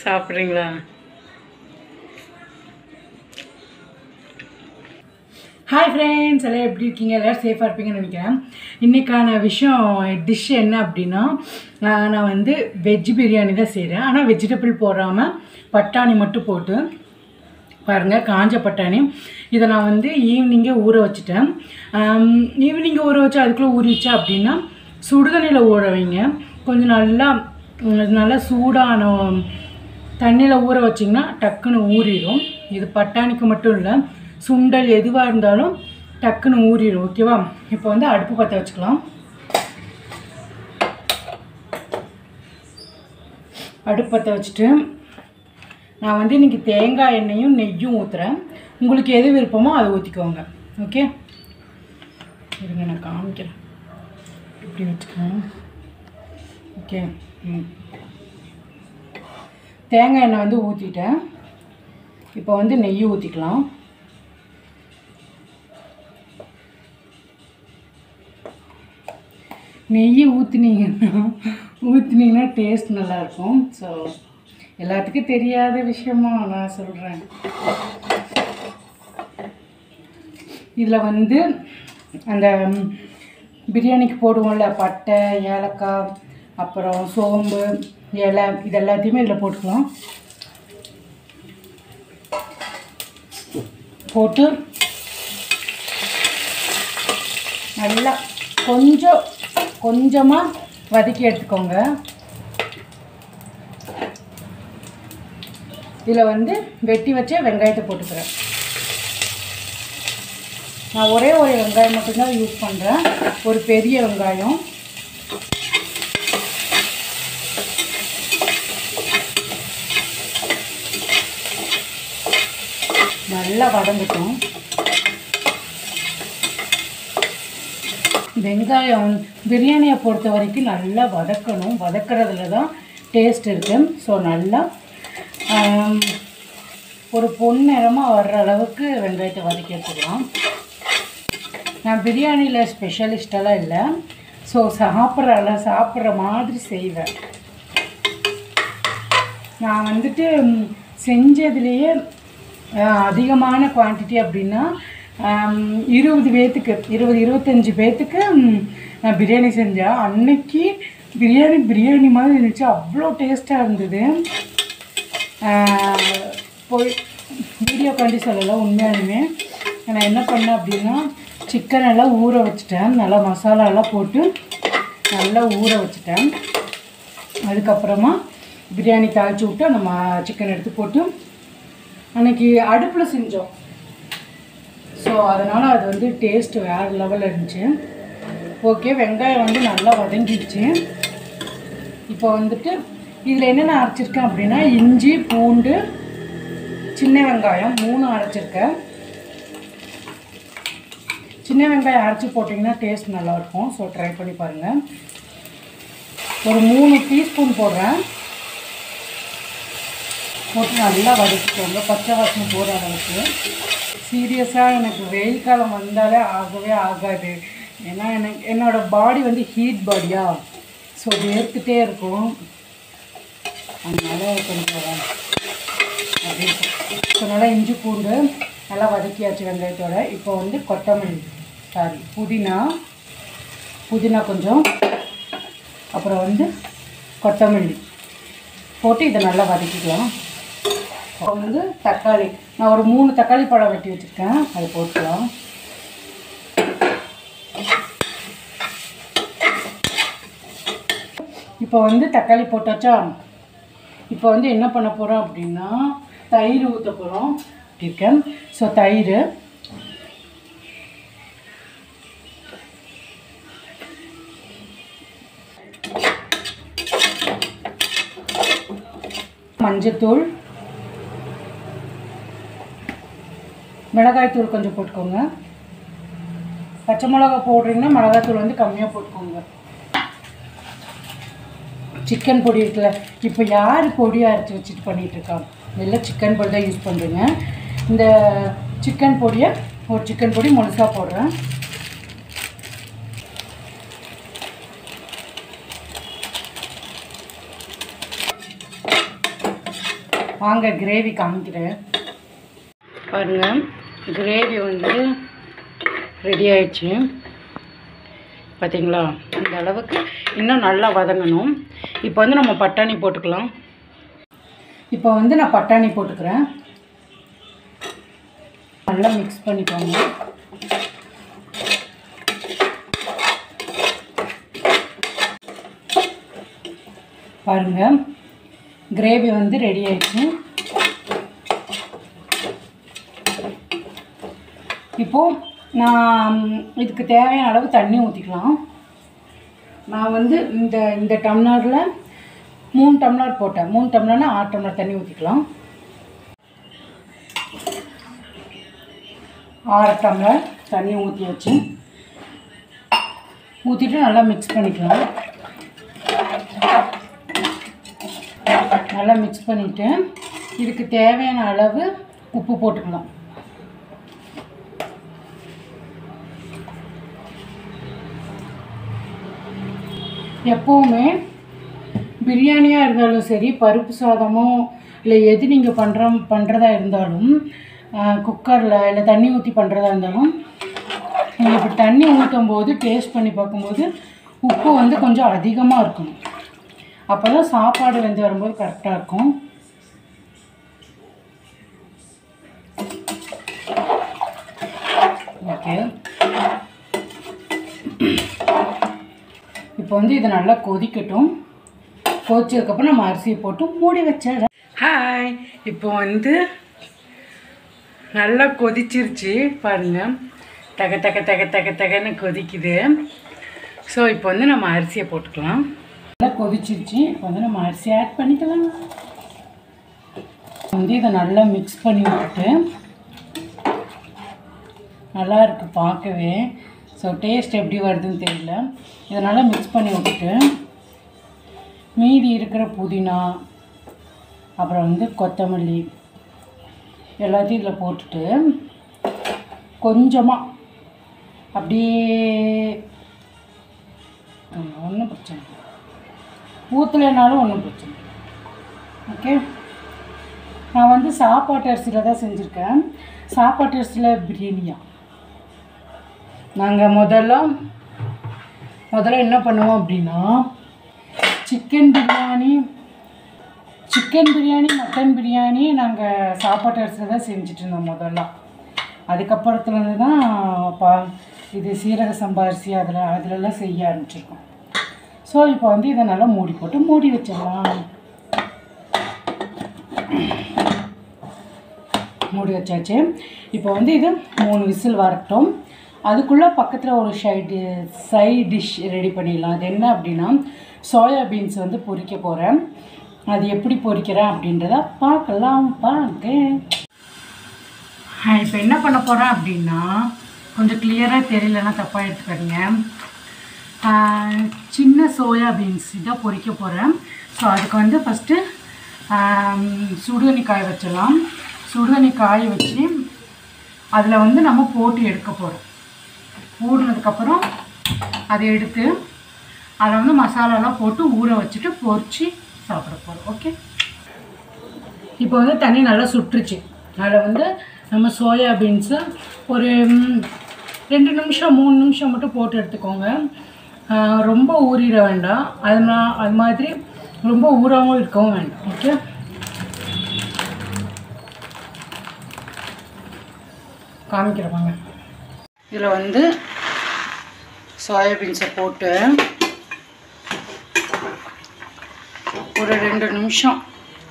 சாப்பிட்றீங்களா hi friends எல்லாம் எப்படி இருக்கீங்க எல்லோரும் சேஃபாக இருப்பீங்கன்னு நினைக்கிறேன் இன்றைக்கான விஷயம் டிஷ் என்ன அப்படின்னா நான் நான் வந்து வெஜ் பிரியாணி தான் செய்கிறேன் ஆனால் வெஜிடபிள் போடாமல் பட்டாணி மட்டும் போட்டு பாருங்கள் காஞ்ச பட்டாணி இதை நான் வந்து ஈவினிங்கே ஊற வச்சுட்டேன் ஈவினிங்கே ஊற வச்சு அதுக்குள்ளே ஊறிச்சா அப்படின்னா சுடுதண்ணியில் ஊற வைங்க கொஞ்சம் நல்லா உம், நல்லா சூடான தண்ணியில் ஊற வச்சிங்கன்னா டக்குன்னு ஊறிடும் இது பட்டாணிக்கு மட்டும் இல்லை சுண்டல் எதுவாக இருந்தாலும் டக்குன்னு ஊறிடும் ஓகேவா இப்போ வந்து அடுப்பு பற்ற வச்சுக்கலாம் அடுப்பு பற்ற வச்சுட்டு நான் வந்து இன்றைக்கி தேங்காய் எண்ணெயும் நெய்யும் ஊற்றுறேன் உங்களுக்கு எது விருப்பமோ அதை ஊற்றிக்கோங்க ஓகே இருங்க நான் காமிக்கிறேன் இப்படி வச்சுக்கோங்க ஓகே ம் தேங்காய் எண்ணெய் வந்து ஊற்றிட்டேன் இப்போ வந்து நெய் ஊற்றிக்கலாம் நெய் ஊற்றுனீங்கன்னா ஊற்றுனீங்கன்னா டேஸ்ட் நல்லாயிருக்கும் ஸோ எல்லாத்துக்கும் தெரியாத விஷயமா நான் சொல்கிறேன் இதில் வந்து அந்த ம், பிரியாணிக்கு போடுவோம்ல பட்டை ஏலக்காய் அப்புறம் சோம்பு இலை இது எல்லாத்தையுமே இதில் போட்டுக்கலாம் போட்டு நல்லா கொஞ்சம் கொஞ்சமாக வதக்கி எடுத்துக்கோங்க இதில் வந்து வெட்டி வச்ச வெங்காயத்தை போட்டுக்கிறேன் நான் ஒரே ஒரு வெங்காயம் மட்டும்தான் யூஸ் பண்ணுறேன் ஒரு பெரிய வெங்காயம் நல்லா வதங்கட்டும் வெங்காயம் பிரியாணியை பொறுத்த வரைக்கும் நல்லா வதக்கணும் வதக்கிறதுல தான் டேஸ்ட் இருக்குது ஸோ நல்லா ஆம், ஒரு பொன்னிறமாக வர்ற அளவுக்கு வெங்காயத்தை வதக்கி எடுத்துக்கலாம் நான் பிரியாணியில் ஸ்பெஷலிஸ்டெல்லாம் இல்லை ஸோ சாப்பிட்ற அளவு சாப்பிட்ற மாதிரி செய்வேன் நான் வந்துட்டு ம், செஞ்சதுலேயே அஹ், அதிகமான குவான்டிட்டி அப்படின்னா ஆம், இருபது பேர்த்துக்கு இருபது இருபத்தஞ்சி பேர்த்துக்கு ம், நான் பிரியாணி செஞ்சேன் அன்னைக்கு பிரியாணி பிரியாணி மாதிரி இருந்துச்சு அவ்வளோ டேஸ்ட்டாக இருந்தது ஆஹ், போய் வீடியோ காண்டி சொல்லலை உண்மையாலுமே நான் என்ன பண்ணேன் அப்படின்னா சிக்கன் எல்லாம் ஊற வச்சுட்டேன் நல்லா மசாலா எல்லாம் போட்டு நல்லா ஊற வச்சுட்டேன் அதுக்கப்புறமா பிரியாணி தாளிச்சு விட்டு நம்ம சிக்கன் எடுத்து போட்டு அன்னைக்கு அடுப்பில் செஞ்சோம் ஸோ அதனால் அது வந்து டேஸ்ட் வேறு லெவலில் இருந்துச்சு ஓகே வெங்காயம் வந்து நல்லா வதங்கிடுச்சு இப்போ வந்துட்டு இதில் என்னென்ன அரைச்சிருக்கேன் அப்படின்னா இஞ்சி பூண்டு சின்ன வெங்காயம் மூணு அரைச்சிருக்கேன் சின்ன வெங்காயம் அரைச்சி போட்டிங்கன்னா டேஸ்ட் நல்லாயிருக்கும் ஸோ ட்ரை பண்ணி பாருங்கள் ஒரு மூணு டீஸ்பூன் போடுறேன் போட்டு நல்லா வதக்கிக்கோங்க பச்சை வாசனை போகிற அளவுக்கு சீரியஸாக எனக்கு வெயில் காலம் வந்தாலே ஆகவே ஆகாது ஏன்னா எனக்கு என்னோடய பாடி வந்து ஹீட் பாடியா ஸோ வேர்த்துட்டே இருக்கும் அதனால கொஞ்சம் அப்படியே ஸோ நல்லா இஞ்சி பூண்டு நல்லா வதக்கியாச்சு வெங்காயத்தோட இப்போ வந்து கொத்தமல்லி சாரி புதினா புதினா கொஞ்சம் அப்புறம் வந்து கொத்தமல்லி போட்டு இதை நல்லா வதக்கிக்கலாம் இப்போ வந்து தக்காளி நான் ஒரு மூணு தக்காளி பழம் வெட்டி வச்சுருக்கேன் அதை போட்டுக்கலாம் இப்போ வந்து தக்காளி போட்டாச்சா இப்போ வந்து என்ன பண்ண போகிறோம் அப்படின்னா தயிர் ஊற்ற போகிறோம் இருக்கேன் ஸோ தயிர் மஞ்சத்தூள் மிளகாய்த்தூள் கொஞ்சம் போட்டுக்கோங்க பச்சை மிளகா போடுறீங்கன்னா மிளகாய்த்தூள் வந்து கம்மியாக போட்டுக்கோங்க சிக்கன் பொடி இருக்குல்ல இப்போ யார் பொடி அரைச்சி வச்சுட்டு பண்ணிட்டு இருக்கா எல்லாம் சிக்கன் பொடி தான் யூஸ் பண்ணுறீங்க இந்த சிக்கன் பொடியை ஒரு சிக்கன் பொடி முழுசாக போடுறேன் வாங்க கிரேவி காமிக்கிறேன் பாருங்க கிரேவி வந்து ரெடி ஆயிடுச்சு பார்த்தீங்களா இந்த அளவுக்கு இன்னும் நல்லா வதங்கணும் இப்போ வந்து நம்ம பட்டாணி போட்டுக்கலாம் இப்போ வந்து நான் பட்டாணி போட்டுக்கிறேன் நல்லா மிக்ஸ் பண்ணிக்கோங்க பாருங்க கிரேவி வந்து ரெடி ஆயிடுச்சு இப்போது நான் இதுக்கு தேவையான அளவு தண்ணி ஊற்றிக்கலாம் நான் வந்து இந்த இந்த டம்ளரில் மூணு டம்ளர் போட்டேன் மூணு டம்ளர்னா ஆறு டம்ளர் தண்ணி ஊற்றிக்கலாம் ஆறு டம்ளர் தண்ணி ஊற்றி வச்சு ஊற்றிட்டு நல்லா மிக்ஸ் பண்ணிக்கலாம் நல்லா மிக்ஸ் பண்ணிவிட்டு இதுக்கு தேவையான அளவு உப்பு போட்டுக்கலாம் எப்போவுமே பிரியாணியாக இருந்தாலும் சரி பருப்பு சாதமோ இல்லை எது நீங்கள் பண்ணுற பண்ணுறதா இருந்தாலும் குக்கரில் இல்லை தண்ணி ஊற்றி பண்ணுறதா இருந்தாலும் நீங்கள் இப்படி தண்ணி ஊற்றும் போது டேஸ்ட் பண்ணி பார்க்கும்போது உப்பு வந்து கொஞ்சம் அதிகமாக இருக்கணும் அப்போ தான் சாப்பாடு வெந்து வரும்போது கரெக்டாக இருக்கும் ஓகே இப்போ வந்து இது நல்லா கொதிக்கட்டும் கொதிச்சதுக்கப்புறம் நம்ம அரிசியை போட்டு மூடி வச்சிடலாம் ஹாய் இப்போ வந்து நல்லா கொதிச்சிருச்சு பாருங்க தக தக தக தக தகன்னு கொதிக்குது ஸோ இப்போ வந்து நம்ம அரிசியை போட்டுக்கலாம் நல்லா கொதிச்சிருச்சு இப்போ வந்து நம்ம அரிசி ஆட் பண்ணிக்கலாம் வந்து இதை நல்லா மிக்ஸ் பண்ணி விட்டுட்டு நல்லா இருக்கு பார்க்கவே ஸோ டேஸ்ட் எப்படி வருதுன்னு தெரியல இதை நல்லா மிக்ஸ் பண்ணி விட்டுட்டு மீதி இருக்கிற புதினா அப்புறம் வந்து கொத்தமல்லி எல்லாத்தையும் இதில் போட்டுட்டு கொஞ்சமாக அப்படியே ஒன்றும் பிரச்சனை இல்லை ஊற்றலைனாலும் ஒன்றும் பிரச்சனை இல்லை ஓகே நான் வந்து சாப்பாட்டு அரிசியில் தான் செஞ்சுருக்கேன் சாப்பாட்டு அரிசியில் பிரியாணியா நாங்கள் முதல்ல முதல்ல என்ன பண்ணுவோம் அப்படின்னா chicken biryani chicken biryani mutton biryani நாங்கள் சாப்பாட்டு அரிசியில் தான் செஞ்சுட்டு இருந்தோம் முதல்ல அதுக்கப்புறத்துலேருந்து தான் பா இது சீரக சம்பா அரிசி அதில் அதிலெல்லாம் செய்ய ஆரம்பிச்சிருக்கோம் ஸோ இப்போ வந்து இதை நல்லா மூடி போட்டு மூடி வச்சிடலாம் மூடி வச்சாச்சு இப்போ வந்து இது மூணு விசில் வரட்டும் அதுக்குள்ளே பக்கத்தில் ஒரு சைடு சைட் டிஷ் ரெடி பண்ணிடலாம் அது என்ன அப்படின்னா சோயா பீன்ஸ் வந்து பொரிக்க போகிறேன் அது எப்படி பொரிக்கிறேன் அப்படின்றத பார்க்கலாம் பாருங்க இப்போ என்ன பண்ண போகிறேன் அப்படின்னா கொஞ்சம் கிளியராக தெரியலன்னா தப்பாக எடுத்துக்காதீங்க ஆஹ், சின்ன சோயா பீன்ஸ் இதான் பொரிக்க போகிறேன் ஸோ அதுக்கு வந்து ஃபஸ்ட்டு சுடுதண்ணி காய வச்சிடலாம் சுடுதண்ணி காய வச்சு அதில் வந்து நம்ம போட்டு எடுக்க போகிறோம் ஊறினதுக்கப்புறம் அதை எடுத்து அதை வந்து மசாலாலாம் போட்டு ஊற வச்சுட்டு பொரிச்சு சாப்பிட போகிறோம் ஓகே இப்போ வந்து தண்ணி நல்லா சுட்டுருச்சு அதில் வந்து நம்ம சோயா பீன்ஸு ஒரு ம், ரெண்டு நிமிஷம் மூணு நிமிஷம் மட்டும் போட்டு எடுத்துக்கோங்க ஆஹ், ரொம்ப ஊறிட வேண்டாம் அது மா அது மாதிரி ரொம்ப ஊறாமல் இருக்கவும் வேண்டாம் ஓகே காமிக்கிறவாங்க இதில் வந்து சோயாபீன்ஸை போட்டு ஒரு ரெண்டு நிமிஷம்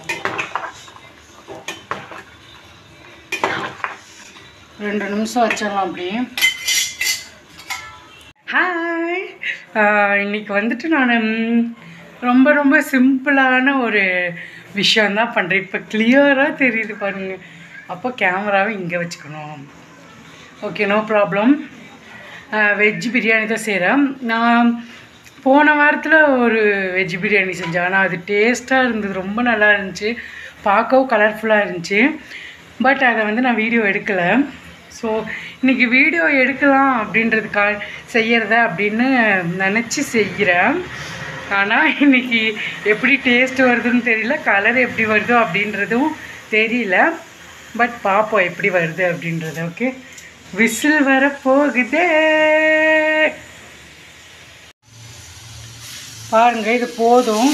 ரெண்டு நிமிஷம் வச்சிடலாம் அப்படியே ஹாய் இன்னைக்கு வந்துட்டு நான் ரொம்ப ரொம்ப சிம்பிளான ஒரு விஷயந்தான் பண்ணுறேன் இப்போ கிளியராக தெரியுது பாருங்க அப்போ கேமராவை இங்கே வச்சுக்கணும் okay no problem veg biryani தான் செய்கிறேன் நான் போன வாரத்தில் ஒரு வெஜ் பிரியாணி செஞ்சேன் ஆனால் அது டேஸ்ட்டாக இருந்தது ரொம்ப நல்லா இருந்துச்சு பார்க்கவும் கலர்ஃபுல்லாக இருந்துச்சு பட் அதை வந்து நான் வீடியோ எடுக்கலை ஸோ இன்றைக்கி வீடியோ எடுக்கலாம் அப்படின்றதுக்காக செய்கிறத அப்படின்னு நினச்சி செய்கிறேன் ஆனால் இன்னைக்கு எப்படி டேஸ்ட் வருதுன்னு தெரியல கலர் எப்படி வருதோ அப்படின்றதும் தெரியல பட் பார்ப்போம் எப்படி வருது அப்படின்றது ஓகே விசில் வர போகுதே பாருங்க இது போதும்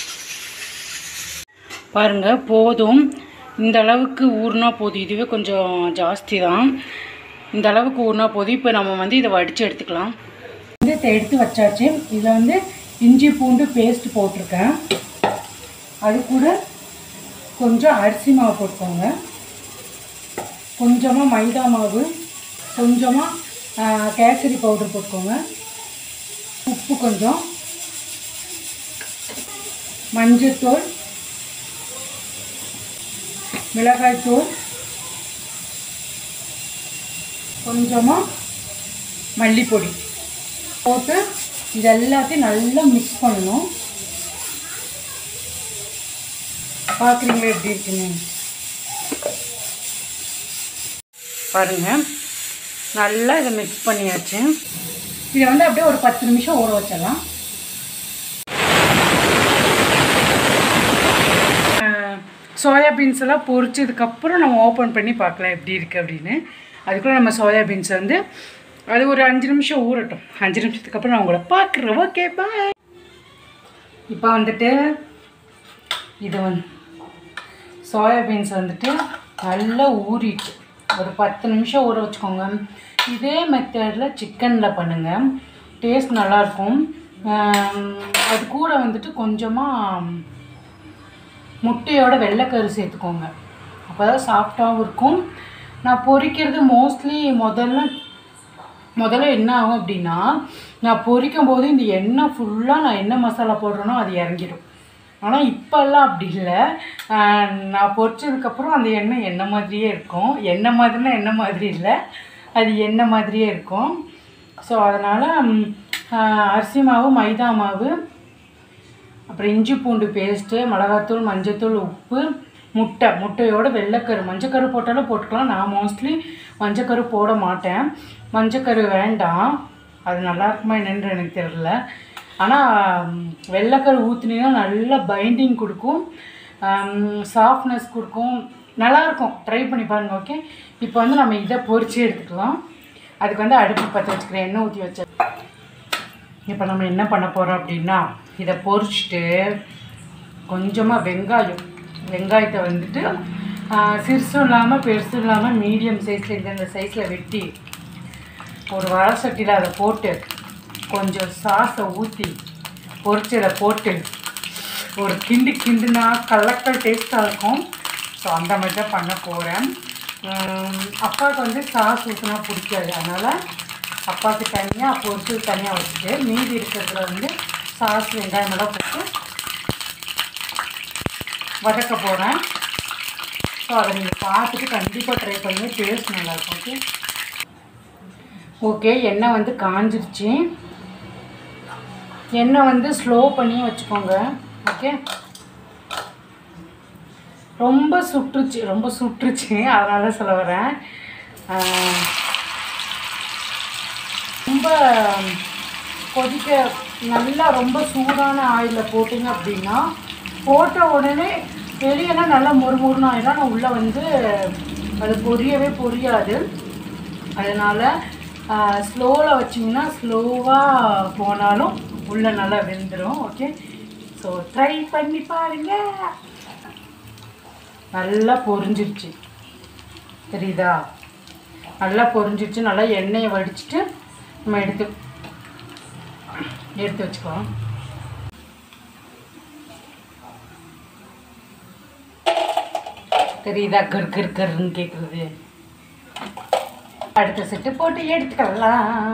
பாருங்க போதும் இந்த அளவுக்கு ஊறினா போதும் இதுவே கொஞ்சம் ஜாஸ்தி தான் இந்த அளவுக்கு ஊறினா போதும் இப்போ நம்ம வந்து இதை வடித்து எடுத்துக்கலாம் வந்து இதை எடுத்து வச்சாச்சு இதில் வந்து இஞ்சி பூண்டு பேஸ்ட் போட்டிருக்கேன் அது கூட கொஞ்சம் அரிசி மாவு போட்டுக்கோங்க கொஞ்சமாக மைதா மாவு கொஞ்சமாக கேசரி பவுடர் போட்டுக்கோங்க உப்பு கொஞ்சம் மஞ்சத்தூள் மிளகாய்த்தூள் கொஞ்சமாக மல்லிப்பொடி போட்டு இது எல்லாத்தையும் நல்லா மிக்ஸ் பண்ணணும் பார்க்குறீங்களா எப்படி இருக்குன்னு பாருங்க நல்லா இதை மிக்ஸ் பண்ணியாச்சு இதை வந்து அப்படியே ஒரு பத்து நிமிஷம் ஊற வச்சிடலாம் சோயா பீன்ஸ் எல்லாம் பொரிச்சதுக்கப்புறம் நம்ம ஓப்பன் பண்ணி பார்க்கலாம் எப்படி இருக்குது அப்படின்னு அதுக்குள்ளே நம்ம சோயா பீன்ஸ் வந்து அது ஒரு அஞ்சு நிமிஷம் ஊறட்டும் அஞ்சு நிமிஷத்துக்கு அப்புறம் நான் உங்களை பார்க்குறேன் ஓகே பாய் இப்போ வந்துட்டு இது வந்து சோயா பீன்ஸ் வந்துட்டு நல்லா ஊறிட்டு ஒரு பத்து நிமிஷம் ஊற வச்சுக்கோங்க இதே மெத்தடில் சிக்கனில் பண்ணுங்கள் டேஸ்ட் நல்லாயிருக்கும் அது கூட வந்துட்டு கொஞ்சமாக முட்டையோட வெள்ளைக்கரு சேர்த்துக்கோங்க அப்போ தான் சாஃப்டாகவும் இருக்கும் நான் பொரிக்கிறது மோஸ்ட்லி முதல்ல முதல்ல என்ன ஆகும் அப்படின்னா நான் பொரிக்கும் போது இந்த எண்ணெய் ஃபுல்லாக நான் என்ன மசாலா போடுறேனோ அது இறங்கிடும் ஆனால் இப்போல்லாம் அப்படி இல்லை ஆஹ் நான் பொரிச்சதுக்கப்புறம் அந்த எண்ணெய் எண்ணெய் மாதிரியே இருக்கும் எண்ணெய் மாதிரினா எண்ணெய் மாதிரி இல்லை அது எண்ணெய் மாதிரியே இருக்கும் ஸோ அதனால் அரிசி மாவு மைதா மாவு அப்புறம் இஞ்சி பூண்டு பேஸ்ட்டு மிளகாத்தூள் மஞ்சத்தூள் உப்பு முட்டை முட்டையோட வெள்ளைக்கரு மஞ்சக்கரு போட்டாலும் போட்டுக்கலாம் நான் மோஸ்ட்லி மஞ்சக்கரு போட மாட்டேன் மஞ்சக்கரு வேண்டாம் அது நல்லா இருக்குமா என்னன்னு எனக்கு தெரியல ஆனால் வெள்ளைக்கரு ஊற்றுனீங்கன்னா நல்ல பைண்டிங் கொடுக்கும் சாஃப்ட்னஸ் கொடுக்கும் நல்லாயிருக்கும் ட்ரை பண்ணி பாருங்க ஓகே இப்போ வந்து நம்ம இதை பொரிச்சு எடுத்துக்கலாம் அதுக்கு வந்து அடுப்பு பற்ற வச்சுக்கிறேன் எண்ணெய் ஊற்றி வச்ச இப்போ நம்ம என்ன பண்ண போகிறோம் அப்படின்னா இதை பொரிச்சிட்டு கொஞ்சமாக வெங்காயம் வெங்காயத்தை வந்துட்டு ஆஹ், சிறுசும் இல்லாமல் பெருசும் இல்லாமல் மீடியம் சைஸில் இந்தந்த சைஸில் வெட்டி ஒரு வர சட்டியில் அதை போட்டு கொஞ்சம் சாஸை ஊற்றி பொரிச்சதை போட்டு ஒரு கிண்டு கிண்டுனா கலக்கல் டேஸ்ட்டாக இருக்கும் ஸோ அந்த மாதிரி தான் பண்ண போகிறேன் அப்பாவுக்கு வந்து சாஸ் ஊற்றினா பிடிக்காது அதனால் அப்பாவுக்கு தனியாக பொரிச்சு தனியாக வச்சுட்டு மீதி இருக்கிறதுல வந்து சாஸ் வெங்காயம் எல்லாம் போட்டு வதக்க போகிறேன் ஸோ அதை நீங்கள் பார்த்துட்டு கண்டிப்பாக ட்ரை பண்ணுங்கள் டேஸ்ட் நல்லாயிருக்கும் ஓகே ஓகே எண்ணெய் வந்து காஞ்சிருச்சு எண்ணெய் வந்து ஸ்லோ பண்ணி வச்சுக்கோங்க ஓகே ரொம்ப சுட்டுருச்சு ரொம்ப சுட்டுருச்சு அதனால சொல்ல வரேன் ஆஹ், ரொம்ப கொதிக்க நல்லா ரொம்ப சூடான ஆயிலில் போட்டிங்க அப்படின்னா போட்ட உடனே வெளியெல்லாம் நல்லா மொறுமொறுன்னு ஆயிடும் ஆனால் உள்ளே வந்து அது பொரியவே பொரியாது அதனால் ஸ்லோவில் வச்சிங்கன்னா ஸ்லோவாக போனாலும் உள்ளே நல்லா வெந்துடும் ஓகே ஸோ ட்ரை பண்ணி பாருங்க நல்லா பொரிஞ்சிருச்சு தெரியுதா நல்லா பொரிஞ்சிருச்சு நல்லா எண்ணெயை வடிச்சிட்டு நம்ம எடுத்து எடுத்து வச்சுக்கலாம் தெரியுதா கர் கர் கர்ன்னு கேட்குறது அடுத்த செட்டு போட்டு எடுத்துக்கலாம்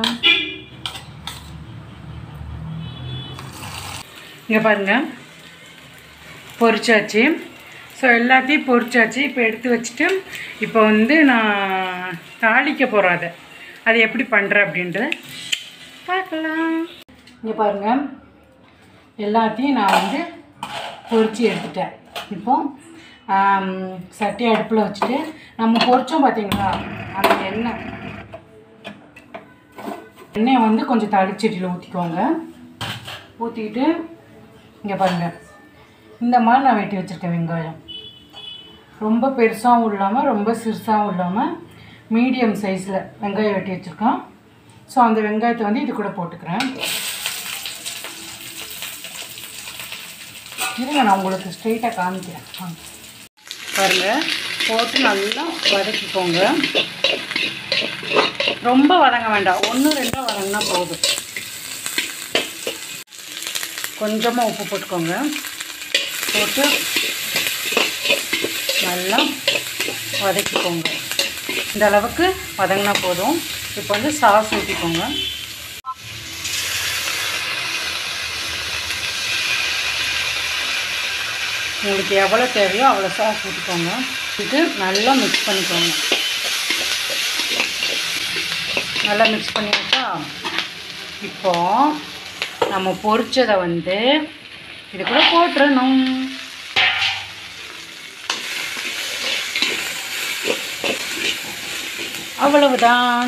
இங்கே பாருங்க பொரிச்சாச்சு ஸோ எல்லாத்தையும் பொரிச்சாச்சு இப்போ எடுத்து வச்சுட்டு இப்போ வந்து நான் தாளிக்க போகிறேன் அதை அது எப்படி பண்ணுறேன் அப்படின்றத பார்க்கலாம் இங்கே பாருங்க எல்லாத்தையும் நான் வந்து பொரிச்சு எடுத்துட்டேன் இப்போ ஆம், சட்டி அடுப்பில் வச்சுட்டு நம்ம பொரிச்சோம் பார்த்தீங்களா அந்த எண்ணெய் எண்ணெயை வந்து கொஞ்சம் தடிச்சட்டியில் ஊற்றிக்கோங்க ஊற்றிக்கிட்டு இங்கே பாருங்கள் இந்த மாதிரி நான் வெட்டி வச்சுருக்கேன் வெங்காயம் ரொம்ப பெருசாகவும் இல்லாமல் ரொம்ப சிறுசாகவும் இல்லாமல் மீடியம் சைஸில் வெங்காயம் வெட்டி வச்சுருக்கேன் ஸோ அந்த வெங்காயத்தை வந்து இது கூட போட்டுக்கிறேன் இருங்க நான் உங்களுக்கு ஸ்ட்ரெயிட்டாக காமிக்கிறேன் வாங்க. பாருங்க போட்டு நல்லா வதக்கிக்கோங்க ரொம்ப வதங்க வேண்டாம் ஒன்று ரெண்டாக வதங்கினா போதும் கொஞ்சமாக உப்பு போட்டுக்கோங்க போட்டு நல்லா வதக்கிக்கோங்க இந்த அளவுக்கு வதங்கினா போதும் இப்போ வந்து சாஸ் ஊற்றிக்கோங்க உங்களுக்கு எவ்வளோ தேவையோ அவ்வளோ சாஸ் ஊற்றிக்கோங்க இது நல்லா மிக்ஸ் பண்ணிக்கோங்க நல்லா மிக்ஸ் பண்ணியாச்சா இப்போ நம்ம பொரிச்சதை வந்து இது கூட போட்டுறணும் அவ்வளவுதான்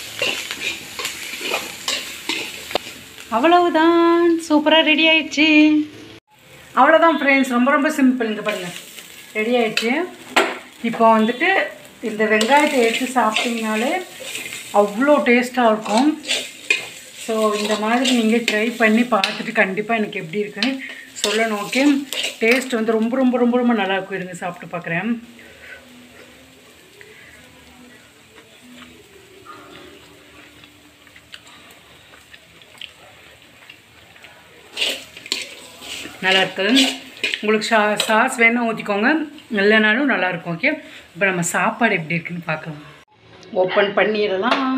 அவ்வளவுதான் சூப்பராக ரெடி ஆயிடுச்சு அவ்வளோதான் ஃப்ரெண்ட்ஸ் ரொம்ப ரொம்ப சிம்பிள் இங்கே பாருங்கள் ரெடி ஆயிடுச்சு இப்போ வந்துட்டு இந்த வெங்காயத்தை எடுத்து சாப்பிட்டீங்கனாலே அவ்வளோ டேஸ்ட்டாக இருக்கும் ஸோ இந்த மாதிரி நீங்கள் ட்ரை பண்ணி பார்த்துட்டு கண்டிப்பாக எனக்கு எப்படி இருக்குன்னு சொல்லணும் ஓகே டேஸ்ட் வந்து ரொம்ப ரொம்ப ரொம்ப ரொம்ப நல்லா இருக்கும் இருங்க சாப்பிட்டு பார்க்குறேன் நல்லா இருக்கு உங்களுக்கு சா சாஸ் வேணால் ஊற்றிக்கோங்க இல்லைனாலும் நல்லாயிருக்கும் ஓகே இப்போ நம்ம சாப்பாடு எப்படி இருக்குன்னு பார்க்கலாம் ஓப்பன் பண்ணிடலாம்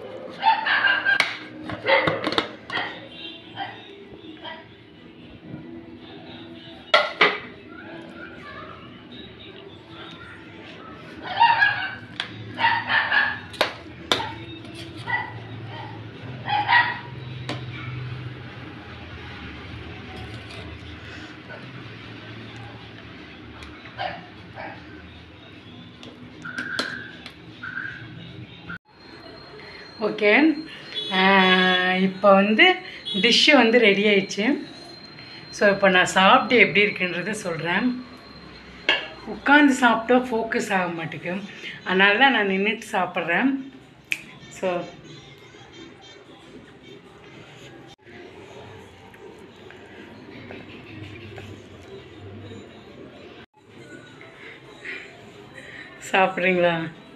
ஓகே இப்போ வந்து டிஷ்ஷு வந்து ரெடி ஆயிடுச்சு ஸோ இப்போ நான் சாப்பிட்டு எப்படி இருக்குன்றது சொல்கிறேன் உட்காந்து சாப்பிட்டா ஃபோக்கஸ் ஆக மாட்டேங்குது அதனால தான் நான் நின்றுட்டு சாப்பிட்றேன் ஸோ சாப்பிட்றீங்களா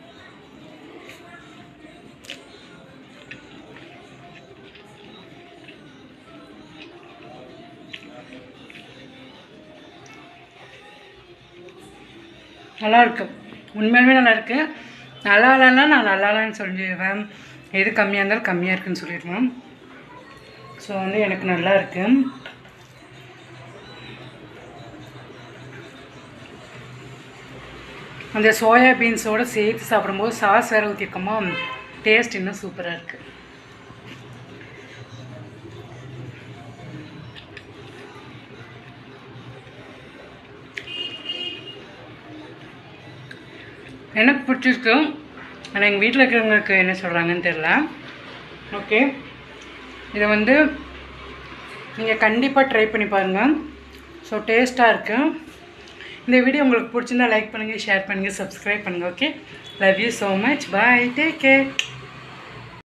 நல்லா இருக்கு உண்மையாலுமே நல்லா இருக்கு நல்லா இல்லைன்னா நான் நல்லா இல்லைன்னு சொல்லிடுவேன் எது கம்மியாக இருந்தாலும் கம்மியாக இருக்குன்னு சொல்லிடுவேன் ஸோ வந்து எனக்கு நல்லா இருக்கு அந்த சோயா பீன்ஸோடு சேர்த்து சாப்பிடும்போது சாஸ் வேறு ஊற்றிருக்கோமா டேஸ்ட் இன்னும் சூப்பராக இருக்குது எனக்கு பிடிச்சிருக்கு ஆனால் எங்கள் வீட்டில் இருக்கிறவங்களுக்கு என்ன சொல்கிறாங்கன்னு தெரில ஓகே இதை வந்து நீங்கள் கண்டிப்பாக ட்ரை பண்ணி பாருங்கள் ஸோ டேஸ்ட்டாக இருக்குது இந்த வீடியோ உங்களுக்கு பிடிச்சிருந்தா லைக் பண்ணுங்கள் ஷேர் பண்ணுங்கள் சப்ஸ்கிரைப் பண்ணுங்கள் okay love you so much bye take care